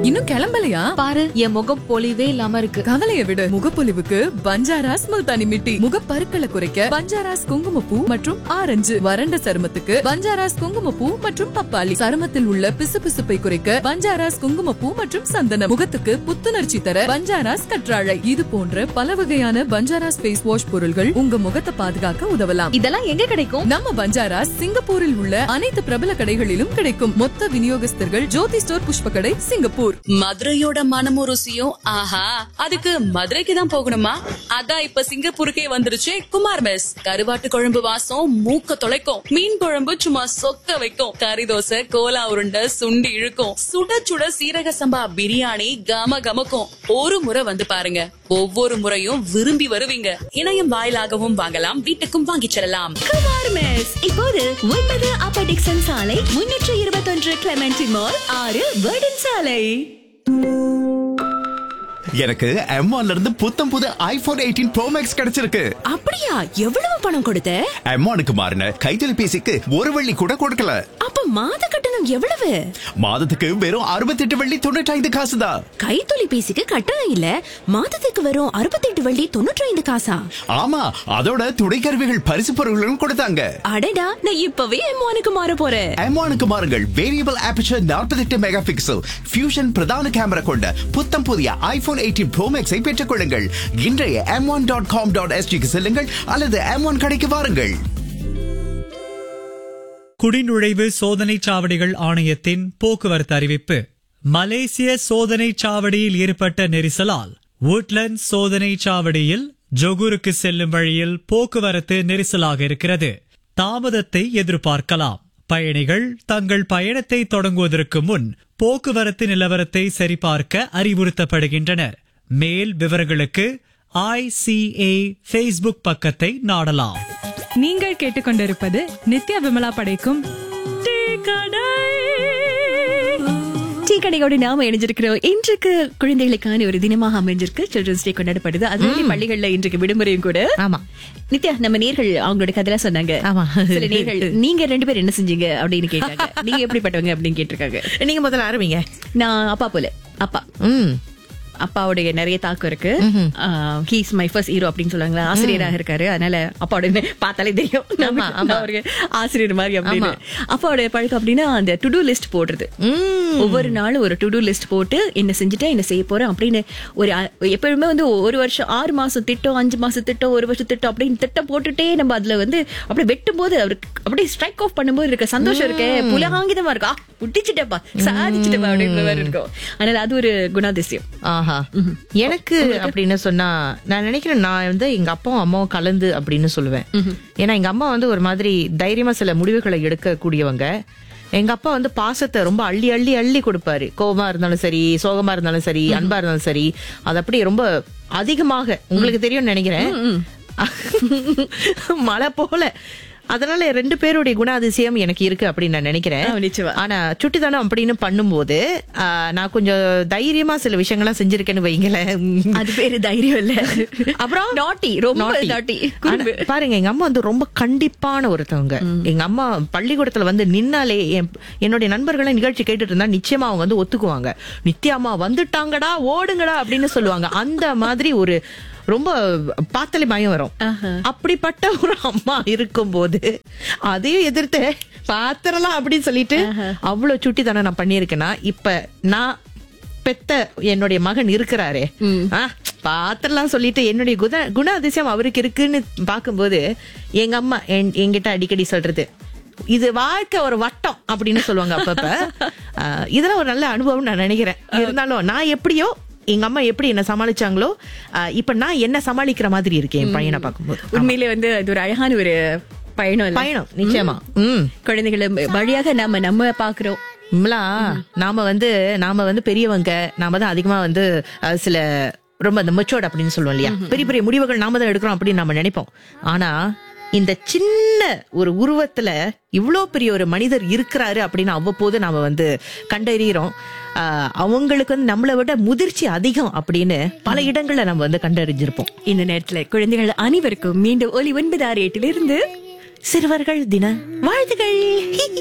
இன்னும் கிளம்பலையா பாரு என் முகம் பொலிவே இல்லாம இருக்கு கவலைய விடு முகப்பொலிவுக்கு பஞ்சாராஸ் முல்தானி மிட்டி முகப்பருக்களை குறைக்க பஞ்சாராஸ் குங்குமப்பூ மற்றும் ஆரஞ்சு வறண்ட சருமத்துக்கு பஞ்சாராஸ் குங்குமப்பூ மற்றும் பப்பாளி சருமத்தில் உள்ள பிசுபிசுப்பை குறைக்க பஞ்சாராஸ் குங்குமப்பூ மற்றும் சந்தனம் முகத்துக்கு புத்துணர்ச்சி தர பஞ்சாராஸ் கற்றாழை இது போன்ற பல வகையான பஞ்சாராஸ் ஃபேஸ் வாஷ் பொருள்கள் உங்க முகத்தை பாதுகாக்க உதவலாம் இதெல்லாம் எங்க கிடைக்கும் நம்ம பஞ்சாராஸ் சிங்கப்பூரில் உள்ள அனைத்து பிரபல கடைகளிலும் கிடைக்கும் மொத்த விநியோகஸ்தர்கள் ஜோதி ஸ்டோர் புஷ்ப கடை சிங்கப்பூர் மதுரையோட மனமும் ருசியும் ஆஹா அதுக்கு மதுரைக்கு தான் போகணுமா அதான் இப்ப சிங்கப்பூருக்கே வந்துருச்சு குமார் மெஸ் கருவாட்டு குழம்பு வாசம் மூக்க தொலைக்கும் மீன் குழம்பு சும்மா சொக்க வைக்கும் கறி தோசை கோலா உருண்டை சுண்டி இழுக்கும் சுட சுட சீரக சம்பா பிரியாணி கம கமக்கும் ஒரு முறை வந்து பாருங்க ஒவ்வொரு முறையும் விரும்பி வருவீங்க இணையம் வாயிலாகவும் வாங்கலாம் வீட்டுக்கும் வாங்கிச் செல்லலாம் குமார் மெஸ் இப்போது ஒன்பது அப்பர் டிக்சன் சாலை முன்னூற்று இருபத்தொன்று கிளமெண்டி மால் ஆறு வேர்டன் சாலை எனக்கு M1 ல இருந்து புத்தம் புது ஐபோன் எயிட்டீன் ப்ரோ மேக்ஸ் கிடைச்சிருக்கு அப்படியா எவ்வளவு பணம் கொடுத்த M1க்கு மாறின கைத்தொலைபேசிக்கு ஒரு வெள்ளி கூட கொடுக்கல அப்ப மாத கட்டணம் எவ்வளவு மாதத்துக்கு வெறும் 68 வெள்ளி தொண்ணூற்றி காசு தான் கைத்தொலைபேசிக்கு கட்டணம் இல்ல மாதத்துக்கு வரும் அறுபத்தெட்டு வள்ளி தொண்ணூற்றி ஐந்து காசா ஆமா அதோட துணை கருவிகள் பரிசு பொருள்களும் கொடுத்தாங்க அடடா நான் இப்பவே எம்மானுக்கு மாற போறேன் M1க்கு மாறுங்கள் variable aperture 48 megapixel fusion பிரதான கேமரா கொண்ட புத்தம் புதிய ஐபோன் எயிட்டீன் ப்ரோ மேக்ஸை பெற்றுக் கொள்ளுங்கள் இன்றைய M one dot com dot எஸ்டிக்கு செல்லுங்கள் அல்லது எம் ஒன் கடைக்கு வாருங்கள் குடிநுழைவு சோதனைச் சாவடிகள் ஆணையத்தின் போக்குவரத்து அறிவிப்பு மலேசிய சோதனைச் சாவடியில் ஏற்பட்ட நெரிசலால் woodlands சோதனைச் சாவடியில் ஜொகூருக்கு செல்லும் வழியில் போக்குவரத்து நெரிசலாக இருக்கிறது தாமதத்தை எதிர்பார்க்கலாம் பயணிகள் தங்கள் பயணத்தை தொடங்குவதற்கு முன் போக்குவரத்து நிலவரத்தை சரிபார்க்க அறிவுறுத்தப்படுகின்றனர் மேல் விவரங்களுக்கு ஐசிஏ ஃபேஸ்புக் பக்கத்தை நாடலாம் நீங்கள் கேட்டுக்கொண்டிருப்பது நித்யா விமலா படைக்கும் டீ கடை டீ கடையோடு நாம இணைஞ்சிருக்கிறோம் இன்றைக்கு குழந்தைகளுக்கான ஒரு தினமாக அமைஞ்சிருக்கு சில்ட்ரன்ஸ் டே கொண்டாடப்படுது அதனால பள்ளிகள்ல இன்றைக்கு விடுமுறையும் கூட ஆமா நித்யா நம்ம நேர்கள் அவங்களோட கதையெல்லாம் சொன்னாங்க ஆமா. சில நேர்கள் நீங்க ரெண்டு பேரும் என்ன செஞ்சீங்க அப்படின்னு கேட்டாங்க நீங்க எப்படிப்பட்டவங்க அப்படின்னு கேட்டிருக்காங்க நீங்க முதல்ல ஆரம்பிங்க நான் அப்பா போல அப்பா ம் அப்பாவுடைய நிறைய தாக்கம் இருக்கு ஹீஸ் மை ஃபர்ஸ்ட் ஹீரோ அப்படின்னு சொல்லுவாங்களா ஆசிரியராக இருக்காரு அதனால அப்பாவோட நே- பார்த்தாலே தெரியும் ஆமா, நான் ஆமா. அவருக்கு ஆசிரியர் மாதிரி அப்படின்னு அப்பாவோட பழக்கம் அப்படின்னா அந்த டு டூ லிஸ்ட் போடுறது ஒவ்வொரு நாளும் ஒரு டு டூ லிஸ்ட் போட்டு என்ன செஞ்சுட்டேன் என்ன செய்ய போறேன் அப்படின்னு ஒரு அ- எப்பவுமே வந்து ஒரு வருஷம் ஆறு மாசம் திட்டம் அஞ்சு மாசம் திட்டம் ஒரு வருஷம் திட்டம் அப்படின்னு திட்டம் போட்டுட்டே நம்ம அதுல வந்து அப்படியே வெட்டும் போது அவருக்கு அப்படியே ஸ்ட்ரைக் ஆஃப் பண்ணும்போது இருக்க சந்தோஷம் இருக்கே புலகாங்கிதமா இருக்கா முடிச்சிட்டேப்பா சாதிச்சிட்டப்பா அப்படின்ற மாதிரி இருக்கும் அதனால அது ஒரு குணாதிசயம் ஆஹா எனக்கு அப்படின்னு சொன்னா நான் நினைக்கிறேன் நான் வந்து எங்க அப்பாவும் அம்மாவும் கலந்து அப்படின்னு சொல்லுவேன் ஏன்னா எங்க அம்மா வந்து ஒரு மாதிரி தைரியமா சில முடிவுகளை எடுக்கக்கூடியவங்க எங்க அப்பா வந்து பாசத்தை ரொம்ப அள்ளி அள்ளி அள்ளி கொடுப்பாரு கோபமா இருந்தாலும் சரி சோகமா இருந்தாலும் சரி அன்பா இருந்தாலும் சரி அது அப்படி ரொம்ப அதிகமாக உங்களுக்கு தெரியும்னு நினைக்கிறேன் மழை போல அதனால ரெண்டு பேருடைய குணாதிசயம் எனக்கு இருக்கு அப்படின்னு நான் நினைக்கிறேன் ஆ, நிச்சயமா. ஆனா சுட்டித்தனம் அப்படின்னு பண்ணும்போது ஆ, நான் கொஞ்சம் தைரியமா சில விஷயங்கள்லாம் செஞ்சிருக்கேன்னு வைங்களேன் அது பேரு தைரியம் இல்ல அப்புறம் நாட்டி ரொம்ப Naughty. நாட்டி ஆனா, பாருங்க எங்க அம்மா வந்து ரொம்ப கண்டிப்பான ஒருத்தவங்க எங்க அம்மா பள்ளிக்கூடத்துல வந்து நின்னாலே என்- என்னுடைய நண்பர்களை நிகழ்ச்சி கேட்டுட்டு இருந்தா நிச்சயமா அவங்க வந்து ஒத்துக்குவாங்க நித்யாமா வந்துட்டாங்கடா ஓடுங்கடா அப்படின்னு சொல்லுவாங்க அந்த மாதிரி ஒரு ரொம்ப பார்த்தாலே பயம் வரும் அப்படிப்பட்ட ஒரு அம்மா இருக்கும்போது அதையும் எதிர்த்து பாத்திரலாம் அப்படின்னு சொல்லிட்டு அவ்வளவு சுட்டித்தனம் நான் பண்ணியிருக்கேன்னா இப்ப நான் பெத்த என்னுடைய மகன் இருக்கிறாரே ஆ, பாத்திரலாம் சொல்லிட்டு என்னுடைய குண குண அதிசயம் அவருக்கு இருக்குன்னு பார்க்கும்போது எங்க அம்மா என்- என்கிட்ட அடிக்கடி சொல்றது இது வாழ்க்கை ஒரு வட்டம் அப்படின்னு சொல்லுவாங்க அப்பப்ப ஆ, இதெல்லாம் ஒரு நல்ல அனுபவம் நான் நினைக்கிறேன் இருந்தாலும் நான் எப்படியோ எங்க அம்மா எப்படி என்ன சமாளிச்சாங்களோ ஆ, இப்ப நான் என்ன சமாளிக்கிற மாதிரி இருக்கேன் என் பையனை பார்க்கும்போது உண்மையிலே வந்து அது ஒரு அழகான ஒரு பயணம் இல்ல? பயணம் நிச்சயமா ம் குழந்தைகளை வழியாக நாம நம்ம பாக்குறோம் இம்லா நாம வந்து நாம வந்து பெரியவங்க நாம தான் அதிகமா வந்து அஹ், சில ரொம்ப அந்த மெச்சோர்ட் அப்படின்னு சொல்லுவோம் இல்லையா பெரிய பெரிய முடிவுகள் நாம தான் எடுக்கிறோம் அப்படின்னு நம்ம நினைப்போம் ஆனா இந்த சின்ன ஒரு உருவத்துல இவ்ளோ பெரிய ஒரு மனிதர் இருக்கிறாரு அப்படின்னு அவ்வப்போது நாம வந்து கண்டறிகிறோம் ஆஹ், அவங்களுக்கு வந்து நம்மளை விட முதிர்ச்சி அதிகம் அப்படின்னு பல இடங்கள்ல நம்ம வந்து கண்டறிஞ்சிருப்போம் இந்த நேரத்துல குழந்தைகள் அனைவருக்கும் மீண்டும் ஒலி ஒன்பது ஆறு எட்டிலிருந்து சிறுவர்கள் தின வாழ்த்துகள்